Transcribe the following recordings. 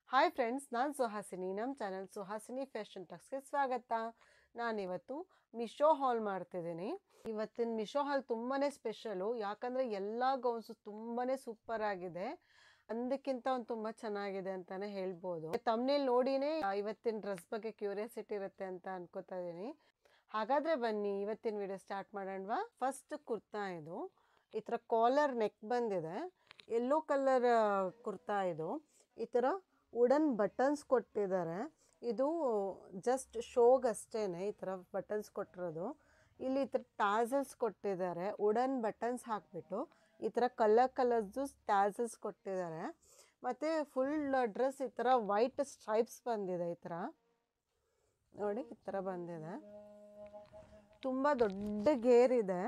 hi friends ನಾನು ಸುಹಾಸಿನಿ ನಮ್ಮ channel Suhasini fashion ಟಕ್ಸ್ಗೆ ಸ್ವಾಗತ ನಾನಿವತ್ತು ಮಿಶೋ ಹಾಲ್ ಮಾಡ್ತಿದ್ದೀನಿ ಇವತ್ತಿನ ಮಿಶೋ ಹಾಲ್ ತುಂಬಾ ಸ್ಪೆಷಲು ಯಾಕಂದರೆ ಎಲ್ಲ ಗೌನ್ಸು ತುಂಬಾ ಸೂಪರ್ ಆಗಿದೆ ಅಂದಕ್ಕಿಂತ ಒಂದು ತುಂಬ ಚೆನ್ನಾಗಿದೆ ಅಂತಾನೆ ಹೇಳ್ಬೋದು ತಮ್ಮನೇಲಿ ನೋಡಿನೇ ಇವತ್ತಿನ ಡ್ರೆಸ್ ಬಗ್ಗೆ ಕ್ಯೂರಿಯಾಸಿಟಿ ಇರುತ್ತೆ ಅಂತ ಅನ್ಕೋತಾ ಇದ್ದೀನಿ ಹಾಗಾದರೆ ಬನ್ನಿ ಇವತ್ತಿನ ವಿಡಿಯೋ ಸ್ಟಾರ್ಟ್ ಮಾಡೋಣವಾ ಫಸ್ಟ್ ಕುರ್ತಾ ಇದು ಈ ಥರ ಕಾಲರ್ ನೆಕ್ ಬಂದಿದೆ ಯೆಲ್ಲೋ ಕಲರ್ ಕುರ್ತಾ ಇದು ಈ ಥರ ವುಡನ್ ಬಟನ್ಸ್ ಕೊಟ್ಟಿದ್ದಾರೆ ಇದು ಜಸ್ಟ್ ಶೋಗಷ್ಟೇ ಈ ಥರ ಬಟನ್ಸ್ ಕೊಟ್ಟಿರೋದು ಇಲ್ಲಿ ಈ ಥರ ಟ್ಯಾಸಲ್ಸ್ ಕೊಟ್ಟಿದ್ದಾರೆ ವುಡನ್ ಬಟನ್ಸ್ ಹಾಕ್ಬಿಟ್ಟು ಈ ಥರ ಕಲರ್ ಕಲರ್ದು ಟ್ಯಾಸಲ್ಸ್ ಕೊಟ್ಟಿದ್ದಾರೆ ಮತ್ತು ಫುಲ್ ಡ್ರೆಸ್ ಈ ಥರ ವೈಟ್ ಸ್ಟ್ರೈಪ್ಸ್ ಬಂದಿದೆ ಈ ಥರ ನೋಡಿ ಈ ಥರ ಬಂದಿದೆ ತುಂಬ ದೊಡ್ಡ ಗೇರ್ ಇದೆ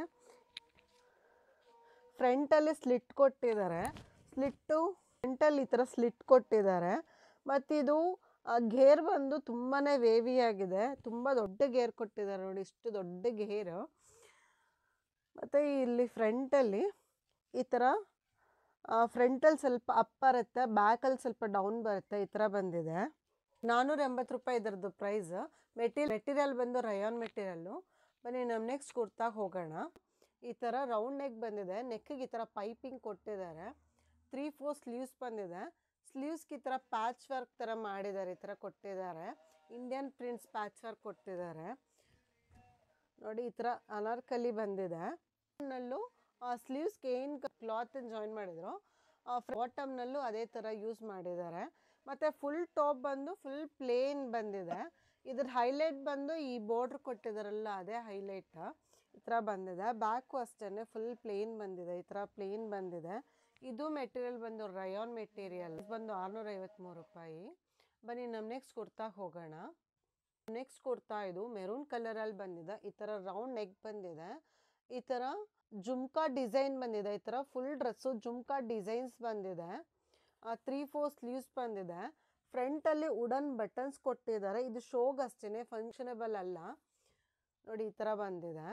ಫ್ರಂಟಲ್ಲಿ ಸ್ಲಿಟ್ ಕೊಟ್ಟಿದ್ದಾರೆ ಸ್ಲಿಟ್ಟು ಫ್ರಂಟಲ್ಲಿ ಈ ಥರ ಸ್ಲಿಟ್ ಕೊಟ್ಟಿದ್ದಾರೆ ಮತ್ತಿದು ಗೇರ್ ಬಂದು ತುಂಬಾ ವೇವಿ ಆಗಿದೆ ತುಂಬ ದೊಡ್ಡ ಗೇರ್ ಕೊಟ್ಟಿದ್ದಾರೆ ನೋಡಿ ಇಷ್ಟು ದೊಡ್ಡ ಗೇರು ಮತ್ತು ಇಲ್ಲಿ ಫ್ರಂಟಲ್ಲಿ ಈ ಥರ ಫ್ರಂಟಲ್ಲಿ ಸ್ವಲ್ಪ ಅಪ್ ಬರುತ್ತೆ ಬ್ಯಾಕಲ್ಲಿ ಸ್ವಲ್ಪ ಡೌನ್ ಬರುತ್ತೆ ಈ ಥರ ಬಂದಿದೆ ನಾನ್ನೂರ ಎಂಬತ್ತು ರೂಪಾಯಿ ಇದರದ್ದು ಪ್ರೈಸ್ ಮೆಟೀರಿಯಲ್ ಮೆಟೀರಿಯಲ್ ಬಂದು ರಯಾನ್ ಮೆಟೀರಿಯಲ್ಲು ಬನ್ನಿ ನಮ್ಮ ನೆಕ್ಸ್ಟ್ ಕುರ್ತಾಗ ಹೋಗೋಣ ಈ ಥರ ರೌಂಡ್ ನೆಕ್ ಬಂದಿದೆ ನೆಕ್ಕಿಗೆ ಈ ಥರ ಪೈಪಿಂಗ್ ಕೊಟ್ಟಿದ್ದಾರೆ ತ್ರೀ ಫೋರ್ ಸ್ಲೀವ್ಸ್ ಬಂದಿದೆ ಸ್ಲೀವ್ಸ್ಗೆ ಈ ಥರ ಪ್ಯಾಚ್ ವರ್ಕ್ ಥರ ಮಾಡಿದ್ದಾರೆ ಈ ಥರ ಕೊಟ್ಟಿದ್ದಾರೆ ಇಂಡಿಯನ್ ಪ್ರಿಂಟ್ಸ್ ಪ್ಯಾಚ್ ವರ್ಕ್ ಕೊಟ್ಟಿದ್ದಾರೆ ನೋಡಿ ಈ ಥರ ಅನಾರ್ಕಲಿ ಬಂದಿದೆ ನಲ್ಲೂ ಸ್ಲೀವ್ಸ್ಗೆ ಏನು ಕ್ಲಾತ್ ಜಾಯಿನ್ ಮಾಡಿದ್ರು ಬಾಟಮ್ನಲ್ಲೂ ಅದೇ ಥರ ಯೂಸ್ ಮಾಡಿದ್ದಾರೆ ಮತ್ತು ಫುಲ್ ಟಾಪ್ ಬಂದು ಫುಲ್ ಪ್ಲೇನ್ ಬಂದಿದೆ ಇದ್ರ ಹೈಲೈಟ್ ಬಂದು ಈ ಬಾರ್ಡ್ರ್ ಕೊಟ್ಟಿದ್ದಾರಲ್ಲ ಅದೇ ಹೈಲೈಟ್ ಈ ಥರ ಬಂದಿದೆ ಬ್ಯಾಕು ಅಷ್ಟೇ ಫುಲ್ ಪ್ಲೇನ್ ಬಂದಿದೆ ಈ ಥರ ಪ್ಲೇನ್ ಬಂದಿದೆ ಇದು ಮೆಟೀರಿಯಲ್ ಬಂದು ರಯಾನ್ ಮೆಟೀರಿಯಲ್ ಬಂದು ಆರುನೂರ ಐವತ್ತ್ಮೂರು ರೂಪಾಯಿ ಬನ್ನಿ ನಮ್ಮ ನೆಕ್ಸ್ಟ್ ಕುರ್ತಾಗ ಹೋಗೋಣ ನೆಕ್ಸ್ಟ್ ಕುರ್ತಾ ಇದು ಮೆರೂನ್ ಕಲರಲ್ಲಿ ಬಂದಿದೆ ಈ ಥರ ರೌಂಡ್ ನೆಕ್ ಬಂದಿದೆ ಈ ಥರ ಜುಮ್ಕಾ ಡಿಸೈನ್ ಬಂದಿದೆ ಈ ಥರ ಫುಲ್ ಡ್ರೆಸ್ಸು ಜುಮ್ಕಾ ಡಿಸೈನ್ಸ್ ಬಂದಿದೆ ತ್ರೀ ಫೋರ್ ಸ್ಲೀವ್ಸ್ ಬಂದಿದೆ ಫ್ರಂಟಲ್ಲಿ ವುಡನ್ ಬಟನ್ಸ್ ಕೊಟ್ಟಿದ್ದಾರೆ ಇದು ಶೋಗ್ ಅಷ್ಟೇ ಫಂಕ್ಷನಬಲ್ ಅಲ್ಲ ನೋಡಿ ಈ ಥರ ಬಂದಿದೆ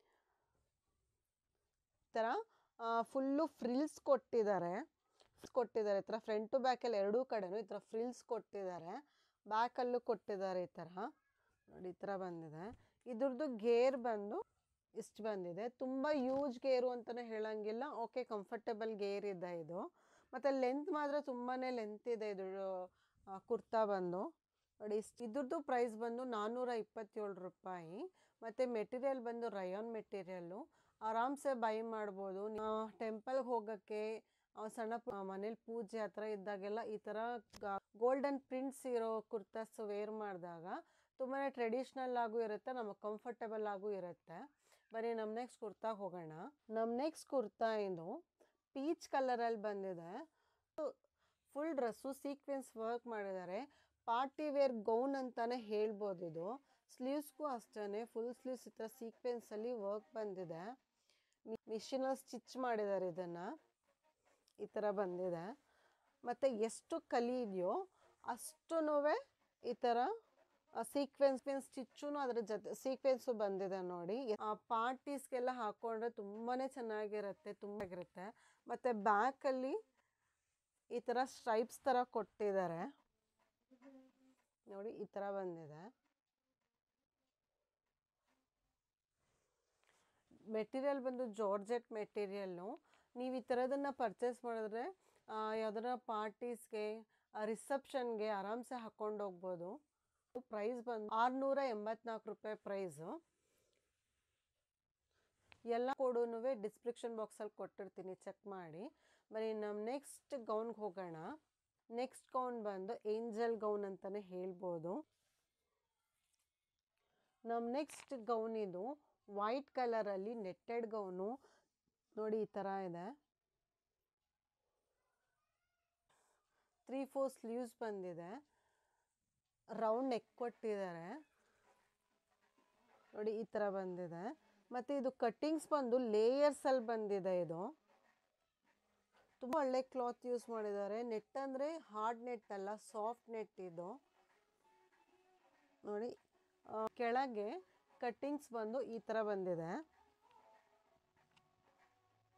ಈ ಥರ ಫುಲ್ಲು ಫ್ರಿಲ್ಸ್ ಕೊಟ್ಟಿದ್ದಾರೆ ಕೊಟ್ಟಿದ್ದಾರೆ ಈ ಥರ ಫ್ರಂಟ್ ಟು ಬ್ಯಾಕಲ್ಲಿ ಎರಡೂ ಕಡೆನೂ ಈ ಥರ ಫ್ರಿಲ್ಸ್ ಕೊಟ್ಟಿದ್ದಾರೆ ಬ್ಯಾಕಲ್ಲೂ ಕೊಟ್ಟಿದ್ದಾರೆ ಈ ಥರ ನೋಡಿ ಈ ಥರ ಬಂದಿದೆ ಇದ್ರದ್ದು ಗೇರ್ ಬಂದು ಇಷ್ಟು ಬಂದಿದೆ ತುಂಬ ಯೂಜ್ ಗೇರು ಅಂತಲೇ ಹೇಳೋಂಗಿಲ್ಲ ಓಕೆ ಕಂಫರ್ಟಬಲ್ ಗೇರ್ ಇದೆ ಇದು ಮತ್ತು ಲೆಂತ್ ಮಾತ್ರ ತುಂಬಾ ಲೆಂತ್ ಇದೆ ಇದು ಕುರ್ತಾ ಬಂದು ನೋಡಿ ಇಷ್ಟು ಇದ್ರದ್ದು ಪ್ರೈಸ್ ಬಂದು ನಾನ್ನೂರ ಇಪ್ಪತ್ತೇಳು ರೂಪಾಯಿ ಮತ್ತು ಮೆಟೀರಿಯಲ್ ಬಂದು ರಯಾನ್ ಮೆಟೀರಿಯಲ್ಲು ಆರಾಮ್ಸೆ ಬೈ ಮಾಡ್ಬೋದು ಟೆಂಪಲ್ಗೆ ಹೋಗೋಕ್ಕೆ ಸಣ್ಣ ಮನೇಲಿ ಪೂಜೆ ಆ ಥರ ಇದ್ದಾಗೆಲ್ಲ ಈ ಥರ ಗೋಲ್ಡನ್ ಪ್ರಿಂಟ್ಸ್ ಇರೋ ಕುರ್ತಾಸ್ ವೇರ್ ಮಾಡಿದಾಗ ತುಂಬಾ ಟ್ರೆಡಿಷ್ನಲ್ ಆಗೂ ಇರುತ್ತೆ ನಮಗೆ ಕಂಫರ್ಟಬಲ್ ಆಗೂ ಇರುತ್ತೆ ಬರೀ ನಮ್ಮ ನೆಕ್ಸ್ಟ್ ಕುರ್ತಾ ಹೋಗೋಣ ನಮ್ಮ ನೆಕ್ಸ್ಟ್ ಕುರ್ತಾ ಇದು ಪೀಚ್ ಕಲರಲ್ಲಿ ಬಂದಿದೆ ಫುಲ್ ಡ್ರೆಸ್ಸು ಸೀಕ್ವೆನ್ಸ್ ವರ್ಕ್ ಮಾಡಿದ್ದಾರೆ ಪಾರ್ಟಿ ವೇರ್ ಗೌನ್ ಅಂತಲೇ ಹೇಳ್ಬೋದು ಇದು ಸ್ಲೀವ್ಸ್ಗೂ ಅಷ್ಟೇ ಫುಲ್ ಸ್ಲೀವ್ಸ್ ಈ ಥರ ಸೀಕ್ವೆನ್ಸಲ್ಲಿ ವರ್ಕ್ ಬಂದಿದೆ ಮಿಷಿನಲ್ಲಿ ಸ್ಟಿಚ್ ಮಾಡಿದ್ದಾರೆ ಇದನ್ನು ಈ ಥರ ಬಂದಿದೆ ಮತ್ತು ಎಷ್ಟು ಕಲಿ ಇದೆಯೋ ಅಷ್ಟೂ ಈ ಥರ ಸೀಕ್ವೆನ್ಸ್ ಸ್ಟಿಚ್ಚು ಅದರ ಜೊತೆ ಸೀಕ್ವೆನ್ಸು ಬಂದಿದೆ ನೋಡಿ ಪಾರ್ಟೀಸ್ಗೆಲ್ಲ ಹಾಕೊಂಡ್ರೆ ತುಂಬಾ ಚೆನ್ನಾಗಿರುತ್ತೆ ತುಂಬ ಆಗಿರುತ್ತೆ ಮತ್ತು ಬ್ಯಾಕಲ್ಲಿ ಈ ಥರ ಸ್ಟ್ರೈಪ್ಸ್ ಥರ ಕೊಟ್ಟಿದ್ದಾರೆ ನೋಡಿ ಈ ಥರ ಬಂದಿದೆ ಮೆಟೀರಿಯಲ್ ಬಂದು ಜಾರ್ಜೆಟ್ ಮೆಟೀರಿಯಲ್ಲು ನೀವು ಈ ಥರದನ್ನು ಪರ್ಚೇಸ್ ಮಾಡಿದ್ರೆ ಯಾವ್ದಾರ ಪಾರ್ಟೀಸ್ಗೆ ರಿಸೆಪ್ಷನ್ಗೆ ಆರಾಮ್ಸೆ ಹಾಕ್ಕೊಂಡು ಹೋಗ್ಬೋದು ಪ್ರೈಸ್ ಬಂದು ಆರುನೂರ ಎಂಬತ್ನಾಲ್ಕು ರೂಪಾಯಿ ಪ್ರೈಸು ಎಲ್ಲ ಕೋಡೂ ಡಿಸ್ಕ್ರಿಪ್ಷನ್ ಬಾಕ್ಸಲ್ಲಿ ಕೊಟ್ಟಿರ್ತೀನಿ ಚೆಕ್ ಮಾಡಿ ಬರೀ ನಮ್ಮ ನೆಕ್ಸ್ಟ್ ಗೌನ್ಗೆ ಹೋಗೋಣ ನೆಕ್ಸ್ಟ್ ಗೌನ್ ಬಂದು ಏಂಜಲ್ ಗೌನ್ ಅಂತಲೇ ಹೇಳ್ಬೋದು ನಮ್ಮ ನೆಕ್ಸ್ಟ್ ಗೌನ್ ಇದು ವೈಟ್ ಕಲರಲ್ಲಿ ನೆಟ್ಟೆಡ್ ಗೌನು ನೋಡಿ ಈ ಥರ ಇದೆ ತ್ರೀ ಫೋರ್ ಸ್ಲೀವ್ಸ್ ಬಂದಿದೆ ರೌಂಡ್ ನೆಕ್ ಕೊಟ್ಟಿದ್ದಾರೆ ನೋಡಿ ಈ ಥರ ಬಂದಿದೆ ಮತ್ತು ಇದು ಕಟ್ಟಿಂಗ್ಸ್ ಬಂದು ಲೇಯರ್ಸಲ್ಲಿ ಬಂದಿದೆ ಇದು ತುಂಬ ಒಳ್ಳೆ ಕ್ಲಾತ್ ಯೂಸ್ ಮಾಡಿದ್ದಾರೆ ನೆಟ್ ಅಂದರೆ ಹಾರ್ಡ್ ನೆಟ್ ಅಲ್ಲ ಸಾಫ್ಟ್ ನೆಟ್ ಇದು ನೋಡಿ ಕೆಳಗೆ ಕಟ್ಟಿಂಗ್ಸ್ ಬಂದು ಈ ಥರ ಬಂದಿದೆ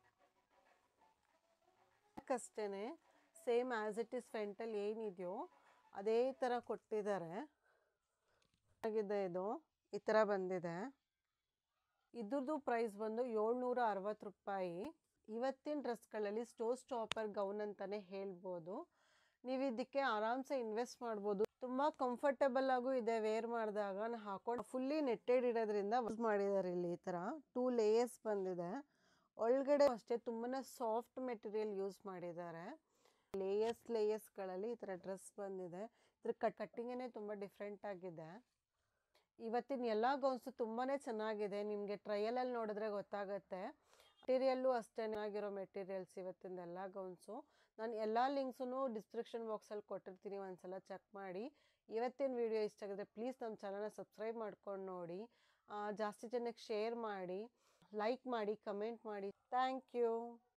ಅಷ್ಟೇ ಸೇಮ್ ಆ್ಯಸ್ ಇಟ್ ಈಸ್ ಫ್ರಂಟಲ್ಲಿ ಏನಿದೆಯೋ ಅದೇ ಥರ ಕೊಟ್ಟಿದ್ದಾರೆ ಆಗಿದೆ ಇದು ಈ ಥರ ಬಂದಿದೆ ಇದ್ರದ್ದು ಪ್ರೈಸ್ ಬಂದು ಏಳ್ನೂರ ಅರವತ್ತು ರೂಪಾಯಿ ಇವತ್ತಿನ ಡ್ರೆಸ್ಗಳಲ್ಲಿ ಸ್ಟೋ ಸ್ಟಾಪರ್ ಗೌನ್ ಅಂತಲೇ ಹೇಳ್ಬೋದು ನೀವು ಇದಕ್ಕೆ ಆರಾಮ್ಸೆ ಇನ್ವೆಸ್ಟ್ ಮಾಡ್ಬೋದು ತುಂಬ ಕಂಫರ್ಟಬಲ್ ಆಗು ಇದೆ ವೇರ್ ಮಾಡಿದಾಗ ನಾನು ಹಾಕೊಂಡು ಫುಲ್ಲಿ ನೆಟ್ಟೆಡ್ ಇರೋದ್ರಿಂದ ಯೂಸ್ ಮಾಡಿದ್ದಾರೆ ಇಲ್ಲಿ ಈ ಥರ ಟೂ ಲೇಯರ್ಸ್ ಬಂದಿದೆ ಒಳಗಡೆ ಅಷ್ಟೇ ತುಂಬಾ ಸಾಫ್ಟ್ ಮೆಟೀರಿಯಲ್ ಯೂಸ್ ಮಾಡಿದ್ದಾರೆ ಲೇಯರ್ಸ್ ಲೇಯರ್ಸ್ಗಳಲ್ಲಿ ಈ ಥರ ಡ್ರೆಸ್ ಬಂದಿದೆ ಇದ್ರ ಕಟ್ ಕಟ್ಟಿಂಗೇ ತುಂಬ ಡಿಫ್ರೆಂಟ್ ಆಗಿದೆ ಇವತ್ತಿನ ಎಲ್ಲ ಗೌನ್ಸು ತುಂಬಾ ಚೆನ್ನಾಗಿದೆ ನಿಮಗೆ ಟ್ರಯಲಲ್ಲಿ ನೋಡಿದ್ರೆ ಗೊತ್ತಾಗುತ್ತೆ ಮೆಟೀರಿಯಲ್ಲು ಅಷ್ಟೇ ಚೆನ್ನಾಗಿರೋ ಮೆಟೀರಿಯಲ್ಸ್ ಇವತ್ತಿನ ಎಲ್ಲ ಗೌನ್ಸು ನಾನು ಎಲ್ಲ ಲಿಂಕ್ಸೂ ಡಿಸ್ಕ್ರಿಪ್ಷನ್ ಬಾಕ್ಸಲ್ಲಿ ಕೊಟ್ಟಿರ್ತೀನಿ ಒಂದ್ಸಲ ಚೆಕ್ ಮಾಡಿ ಇವತ್ತಿನ ವಿಡಿಯೋ ಇಷ್ಟ ಆಗಿದ್ರೆ ಪ್ಲೀಸ್ ನಮ್ಮ ಚಾನಲ್ನ ಸಬ್ಸ್ಕ್ರೈಬ್ ಮಾಡ್ಕೊಂಡು ನೋಡಿ ಆ, ಜಾಸ್ತಿ ಜನಕ್ಕೆ ಶೇರ್ ಮಾಡಿ ಲೈಕ್ ಮಾಡಿ ಕಮೆಂಟ್ ಮಾಡಿ ಥ್ಯಾಂಕ್ ಯು